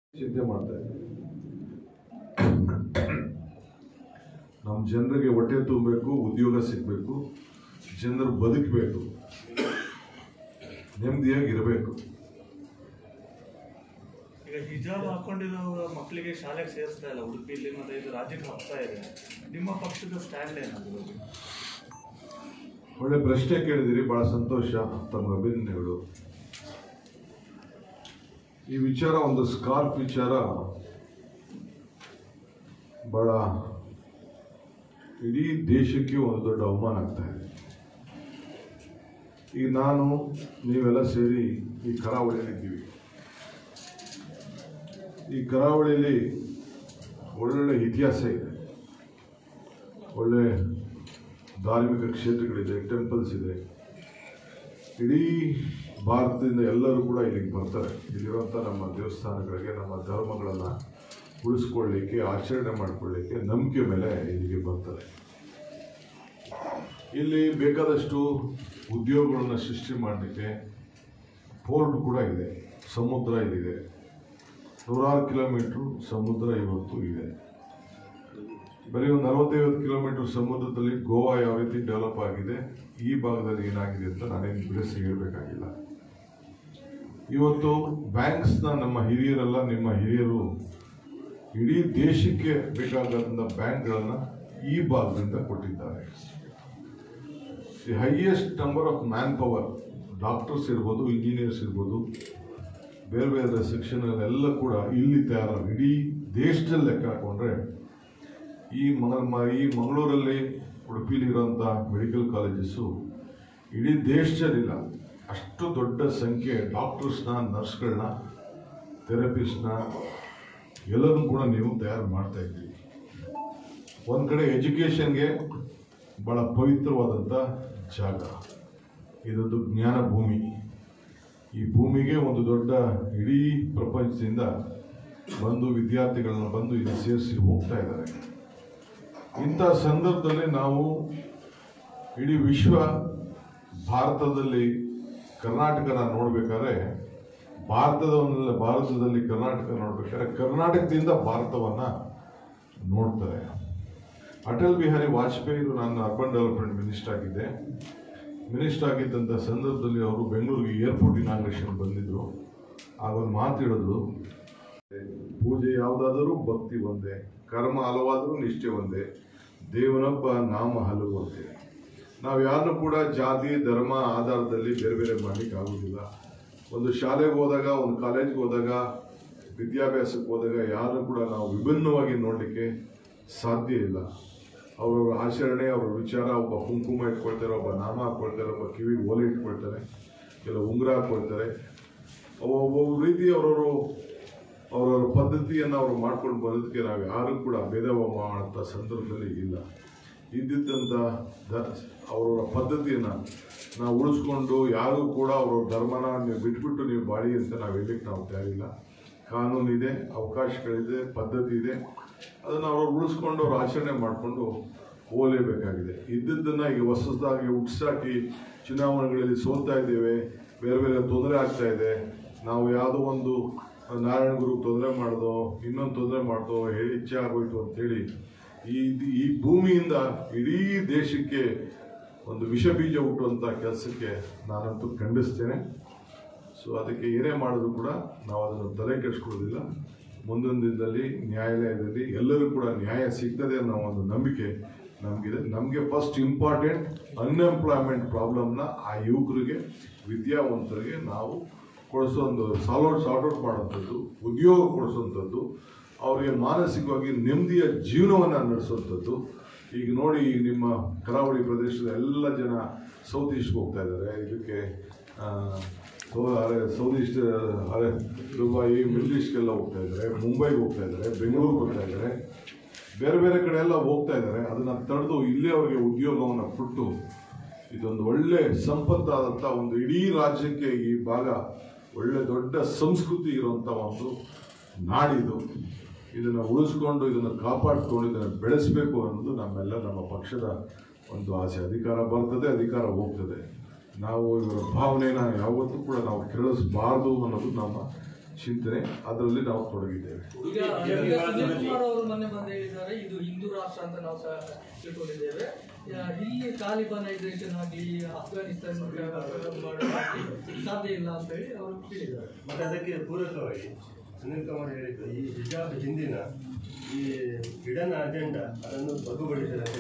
ಚಿಂತೆ ಮಾಡ್ತಾ ಇದ್ದೀನಿ ನಮ್ಮ ಜನರಿಗೆ ಹೊಟ್ಟೆ ತುಂಬಬೇಕು ಉದ್ಯೋಗ ಸಿಗಬೇಕು ಜನರು ಬದುಕಬೇಕು ನೆಮ್ಮದಿಯಾಗಿ ಇರಬೇಕು ಈಗ ಹಿಜಾಬ್ ಹಾಕೊಂಡಿರೋ ಮಕ್ಕಳಿಗೆ ಶಾಲೆಗೆ ಸೇರಿಸ್ತಾ ಇಲ್ಲ ಉಡುಪಿಯಲ್ಲಿ ಮತ್ತೆ ಇದು ರಾಜ್ಯಕ್ಕೆ ಹೋಗ್ತಾ ಇದೆ ನಿಮ್ಮ ಪಕ್ಷದ ಸ್ಟ್ಯಾಂಡ್ ಏನಾದ್ರು ಒಳ್ಳೆ ಪ್ರಶ್ನೆ ಕೇಳಿದಿರಿ ಬಹಳ ಸಂತೋಷ ತಮ್ಮ ಅಭಿನಂದನೆಗಳು ಈ ವಿಚಾರ ಒಂದು ಸ್ಕಾರ್ಫ್ ವಿಚಾರ ಬಹಳ ಇಡೀ ದೇಶಕ್ಕೆ ಒಂದು ದೊಡ್ಡ ಅವಮಾನ ಆಗ್ತಾ ಇದೆ ಈಗ ನಾನು ನೀವೆಲ್ಲ ಸೇರಿ ಈ ಕರಾವಳಿಯಲ್ಲಿ ಇದ್ದೀವಿ ಈ ಕರಾವಳಿಯಲ್ಲಿ ಒಳ್ಳೊಳ್ಳೆ ಇತಿಹಾಸ ಇದೆ ಒಳ್ಳೆ ಧಾರ್ಮಿಕ ಕ್ಷೇತ್ರಗಳಿದೆ ಟೆಂಪಲ್ಸ್ ಇದೆ ಇಡೀ ಭಾರತದಿಂದ ಎಲ್ಲರೂ ಕೂಡ ಇಲ್ಲಿಗೆ ಬರ್ತಾರೆ ಇಲ್ಲಿರುವಂಥ ನಮ್ಮ ದೇವಸ್ಥಾನಗಳಿಗೆ ನಮ್ಮ ಧರ್ಮಗಳನ್ನು ಉಳಿಸ್ಕೊಳ್ಳಿಕ್ಕೆ ಆಚರಣೆ ಮಾಡಿಕೊಳ್ಳಿಕ್ಕೆ ನಂಬಿಕೆ ಮೇಲೆ ಇಲ್ಲಿಗೆ ಬರ್ತಾರೆ ಇಲ್ಲಿ ಬೇಕಾದಷ್ಟು ಉದ್ಯೋಗಗಳನ್ನು ಸೃಷ್ಟಿ ಮಾಡಲಿಕ್ಕೆ ಪೋರ್ಟ್ ಕೂಡ ಇದೆ ಸಮುದ್ರ ಇಲ್ಲಿದೆ ನೂರಾರು ಕಿಲೋಮೀಟ್ರು ಸಮುದ್ರ ಇವತ್ತು ಇದೆ ಬರೀ ಒಂದು ನಲವತ್ತೈವತ್ತು ಕಿಲೋಮೀಟರ್ ಸಮುದ್ರದಲ್ಲಿ ಗೋವಾ ಯಾವ ರೀತಿ ಡೆವಲಪ್ ಆಗಿದೆ ಈ ಭಾಗದಲ್ಲಿ ಏನಾಗಿದೆ ಅಂತ ನಾನೇನು ಬಿಡಿಸಿ ಹೇಳಬೇಕಾಗಿಲ್ಲ ಇವತ್ತು ಬ್ಯಾಂಕ್ಸ್ನ ನಮ್ಮ ಹಿರಿಯರೆಲ್ಲ ನಿಮ್ಮ ಹಿರಿಯರು ಇಡೀ ದೇಶಕ್ಕೆ ಬೇಕಾದಂಥ ಬ್ಯಾಂಕ್ಗಳನ್ನು ಈ ಭಾಗದಿಂದ ಕೊಟ್ಟಿದ್ದಾರೆ the highest number of man power doctors ಇರ್ಬೋದು ಇಂಜಿನಿಯರ್ಸ್ ಇರ್ಬೋದು ಬೇರೆ ಬೇರೆ ಸೆಕ್ಷನ್ ಎಲ್ಲ ಕೂಡ ಇಲ್ಲಿ ತಯಾರ ಇಡೀ ದೇಶದಲ್ಲಿ ಲೆಕ್ಕ ಹಾಕೊಂಡ್ರೆ ಈ ಮಂಗ ಮ- ಈ ಮಂಗಳೂರಲ್ಲಿ ಉಡುಪಿಲಿರುವಂಥ ಮೆಡಿಕಲ್ ಕಾಲೇಜಸ್ಸು ಇಡೀ ದೇಶದಲ್ಲಿಲ್ಲ ಅಷ್ಟು ದೊಡ್ಡ ಸಂಖ್ಯೆ ಡಾಕ್ಟರ್ಸ್ನ ನರ್ಸ್ಗಳನ್ನ ಥೆರಪಿಸ್ಟ್ನ ಎಲ್ಲರನ್ನು ಕೂಡ ನೀವು ತಯಾರು ಮಾಡ್ತಾ ಇದ್ದೀರಿ ಒಂದು ಕಡೆ ಎಜುಕೇಷನ್ಗೆ ಭಾಳ ಪವಿತ್ರವಾದಂಥ ಜಾಗ ಇದೊಂದು ಜ್ಞಾನ ಭೂಮಿ ಈ ಭೂಮಿಗೆ ಒಂದು ದೊಡ್ಡ ಇಡೀ ಪ್ರಪಂಚದಿಂದ ಬಂದು ವಿದ್ಯಾರ್ಥಿಗಳನ್ನ ಬಂದು ಇಲ್ಲಿ ಸೇರಿಸಿ ಹೋಗ್ತಾ ಇದ್ದಾರೆ ಇಂಥ ಸಂದರ್ಭದಲ್ಲಿ ನಾವು ಇಡೀ ವಿಶ್ವ ಭಾರತದಲ್ಲಿ ಕರ್ನಾಟಕನ ನೋಡ್ಬೇಕಾದ್ರೆ ಭಾರತದ ಭಾರತದಲ್ಲಿ ಕರ್ನಾಟಕ ನೋಡ್ಬೇಕಾದ್ರೆ ಕರ್ನಾಟಕದಿಂದ ಭಾರತವನ್ನ ನೋಡ್ತಾರೆ ಅಟಲ್ ಬಿಹಾರಿ ವಾಜಪೇಯಿ ನಾನು ಅರ್ಬನ್ ಡೆವಲಪ್ಮೆಂಟ್ ಮಿನಿಸ್ಟರ್ ಆಗಿದ್ದೆ ಮಿನಿಸ್ಟರ್ ಆಗಿದ್ದಂಥ ಸಂದರ್ಭದಲ್ಲಿ ಅವರು ಬೆಂಗಳೂರಿಗೆ ಏರ್ಪೋರ್ಟ್ ಇನಾಗ್ರೇಷನ್ ಬಂದಿದ್ರು ಆಗ ಒಂದು ಮಾತು ಹೇಳಿದ್ರು ಪೂಜೆ ಯಾವುದಾದರೂ ಭಕ್ತಿ ಒಂದೇ ಕರ್ಮ ಹಲವಾದರೂ ನಿಷ್ಠೆ ಒಂದೇ ದೇವನೊಬ್ಬ ನಾಮ ಹಲವು ಅಂತೇಳಿ ನಾವು ಯಾರನ್ನು ಕೂಡ ಜಾತಿ ಧರ್ಮ ಆಧಾರದಲ್ಲಿ ಬೇರೆ ಬೇರೆ ಮಾಡ್ಲಿಕ್ಕೆ ಆಗುದಿಲ್ಲ ಒಂದು ಶಾಲೆಗೆ ಹೋದಾಗ ಒಂದು ಕಾಲೇಜ್ಗೆ ಹೋದಾಗ ವಿದ್ಯಾಭ್ಯಾಸಕ್ಕೆ ಹೋದಾಗ ಯಾರನ್ನು ಕೂಡ ನಾವು ವಿಭಿನ್ನವಾಗಿ ನೋಡಲಿಕ್ಕೆ ಸಾಧ್ಯ ಇಲ್ಲ ಅವರವರ ಆಚರಣೆ ಅವರ ವಿಚಾರ ಒಬ್ಬ ಕುಂಕುಮ ಇಟ್ಕೊಳ್ತಾರೆ ಒಬ್ಬ ನಾಮ ಹಾಕ್ಕೊಳ್ತಾರೆ ಒಬ್ಬ ಕಿವಿಗೆ ಓಲೆ ಇಟ್ಕೊಳ್ತಾರೆ ಕೆಲವು ಉಂಗುರ ಹಾಕ್ಕೊಳ್ತಾರೆ ಒಬ್ಬೊಬ್ಬ ರೀತಿ ಅವರವರು ಅವರವರ ಪದ್ಧತಿಯನ್ನು ಅವರು ಮಾಡ್ಕೊಂಡು ಬರೋದಕ್ಕೆ ನಾವು ಯಾರು ಕೂಡ ಭೇದವ ಮಾಡೋಂಥ ಸಂದರ್ಭದಲ್ಲಿ ಇಲ್ಲ ಇದ್ದಿದ್ದಂಥ ದ ಅವರವರ ಪದ್ಧತಿಯನ್ನು ನಾವು ಉಳಿಸ್ಕೊಂಡು ಯಾರು ಕೂಡ ಅವ್ರವ್ರ ಧರ್ಮನ ನೀವು ಬಿಟ್ಬಿಟ್ಟು ನೀವು ಬಾಳಿ ಅಂತ ನಾವು ಹೇಳಲಿಕ್ಕೆ ನಾವು ತಯಾರಿಲ್ಲ ಕಾನೂನಿದೆ ಅವಕಾಶಗಳಿದೆ ಪದ್ಧತಿ ಇದೆ ಅದನ್ನು ಅವರು ಉಳಿಸ್ಕೊಂಡು ಅವ್ರು ಆಚರಣೆ ಮಾಡಿಕೊಂಡು ಹೋಗಲೇಬೇಕಾಗಿದೆ ಇದ್ದದ್ದನ್ನು ಈಗ ಹೊಸದಾಗಿ ಹುಟ್ಸಾಕಿ ಚುನಾವಣೆಗಳಲ್ಲಿ ಸೋಲ್ತಾ ಇದ್ದೇವೆ ಬೇರೆ ಬೇರೆ ತೊಂದರೆ ಆಗ್ತಾ ಇದೆ ನಾವು ಯಾವುದೋ ಒಂದು ನಾರಾಯಣ ಗುರು ತೊಂದರೆ ಮಾಡ್ದೋ ಇನ್ನೊಂದು ತೊಂದರೆ ಮಾಡ್ದೋ ಹೆ- ಹೆಚ್ಚೆ ಆಗೋಯ್ತು ಅಂತೇಳಿ ಈ ಈ ಭೂಮಿಯಿಂದ ಇಡೀ ದೇಶಕ್ಕೆ ಒಂದು ವಿಷ ಬೀಜ ಹುಟ್ಟುವಂಥ ಕೆಲಸಕ್ಕೆ ನಾನಂತೂ ಖಂಡಿಸ್ತೇನೆ ಸೊ ಅದಕ್ಕೆ ಏನೇ ಮಾಡಿದ್ರು ಕೂಡ ನಾವು ಅದನ್ನು ತಲೆ ಕೆಡಿಸ್ಕೊಳ್ಳೋದಿಲ್ಲ ಮುಂದಿನ ದಿನದಲ್ಲಿ ನ್ಯಾಯಾಲಯದಲ್ಲಿ ಎಲ್ಲರೂ ಕೂಡ ನ್ಯಾಯ ಸಿಗ್ತದೆ ಅನ್ನೋ ಒಂದು ನಂಬಿಕೆ ನಮಗಿದೆ ನಮಗೆ ಫಸ್ಟ್ ಇಂಪಾರ್ಟೆಂಟ್ ಅನ್ಎಂಪ್ಲಾಯ್ಮೆಂಟ್ ಪ್ರಾಬ್ಲಮ್ನ ಆ ಯುವಕರಿಗೆ ವಿದ್ಯಾವಂತರಿಗೆ ನಾವು ಕೊಡಿಸೋ ಒಂದು ಸಾಲ್ವ್ ಔಟ್ ಸಾರ್ಟ್ ಔಟ್ ಮಾಡೋಂಥದ್ದು ಉದ್ಯೋಗ ಕೊಡಿಸೋಂಥದ್ದು ಅವರಿಗೆ ಮಾನಸಿಕವಾಗಿ ನೆಮ್ಮದಿಯ ಜೀವನವನ್ನು ನಡೆಸುವಂಥದ್ದು ಈಗ ನೋಡಿ ಈಗ ನಿಮ್ಮ ಕರಾವಳಿ ಪ್ರದೇಶದ ಎಲ್ಲ ಜನ ಸೌತ್ ಈಸ್ಟ್ಗೆ ಹೋಗ್ತಾ ಇದ್ದಾರೆ ಇದಕ್ಕೆ ಆ, ಸೌ- ಅರೆ ಸೌತ್ ಈಸ್ಟ್ ಅರೆ ದುಬೈ ಮಿಡ್ಲ್ ಈಸ್ಟ್ಗೆಲ್ಲ ಹೋಗ್ತಾ ಇದ್ದಾರೆ ಮುಂಬೈಗೆ ಹೋಗ್ತಾ ಇದ್ದಾರೆ ಬೆಂಗಳೂರಿಗೆ ಹೋಗ್ತಾ ಇದ್ದಾರೆ ಬೇರೆ ಬೇರೆ ಕಡೆ ಎಲ್ಲ ಹೋಗ್ತಾ ಇದ್ದಾರೆ ಅದನ್ನು ತಡೆದು ಇಲ್ಲೇ ಅವರಿಗೆ ಉದ್ಯೋಗವನ್ನು ಕೊಟ್ಟು ಇದೊಂದು ಒಳ್ಳೆ ಸಂಪತ್ತಾದಂಥ ಒಂದು ಇಡೀ ರಾಜ್ಯಕ್ಕೆ ಈ ಭಾಗ ಒಳ್ಳೆ ದೊಡ್ಡ ಸಂಸ್ಕೃತಿ ಇರುವಂಥ ಒಂದು ನಾಡಿದು ಇದನ್ನು ಉಳಿಸ್ಕೊಂಡು ಇದನ್ನು ಕಾಪಾಡಿಕೊಂಡು ಇದನ್ನು ಬೆಳೆಸಬೇಕು ಅನ್ನೋದು ನಮ್ಮೆಲ್ಲ ನಮ್ಮ ಪಕ್ಷದ ಒಂದು ಆಸೆ ಅಧಿಕಾರ ಬರ್ತದೆ ಅಧಿಕಾರ ಹೋಗ್ತದೆ ನಾವು ಇವರ ಭಾವನೆನ ಯಾವತ್ತೂ ಕೂಡ ನಾವು ಕೆರಳಿಸಬಾರ್ದು ಅನ್ನೋದು ನಮ್ಮ ಚಿಂತನೆ ಅದರಲ್ಲಿ ನಾವು ತೊಡಗಿದ್ದೇವೆ ಈಗ ಈಗ ಸುನೀಲ್ ಕುಮಾರ್ ಅವರು ಮೊನ್ನೆ ಬಂದು ಹೇಳಿದ್ದಾರೆ ಇದು ಹಿಂದೂ ರಾಷ್ಟ್ರ ಅಂತ ನಾವು ಸಹ ತಿಳ್ಕೊಂಡಿದ್ದೇವೆ ಆ, ಇಲ್ಲಿ ತಾಲಿಬಾನ್ ಹೈಡ್ರೇಷನ್ ಆಗಲಿ ಅಫ್ಘಾನಿಸ್ತಾನ ಮಾಡೋದಾಗ್ಲಿ ಸಾಧ್ಯ ಇಲ್ಲ ಅಂತ ಹೇಳಿ ಅವರು ಹೇಳಿದ್ದಾರೆ ಮತ್ತೆ ಅದಕ್ಕೆ ಪೂರಕವಾಗಿ ಸುನೀಲ್ ಕುಮಾರ್ ಹೇಳಿದ್ದು ಈ ಹಿಜಾಬ್ ಹಿಂದಿನ ಈ ಹಿಡನ್ ಅಜೆಂಡಾ ಅದನ್ನು ಬಗ್ಗುಬಡಿಸಲು ಅಂತ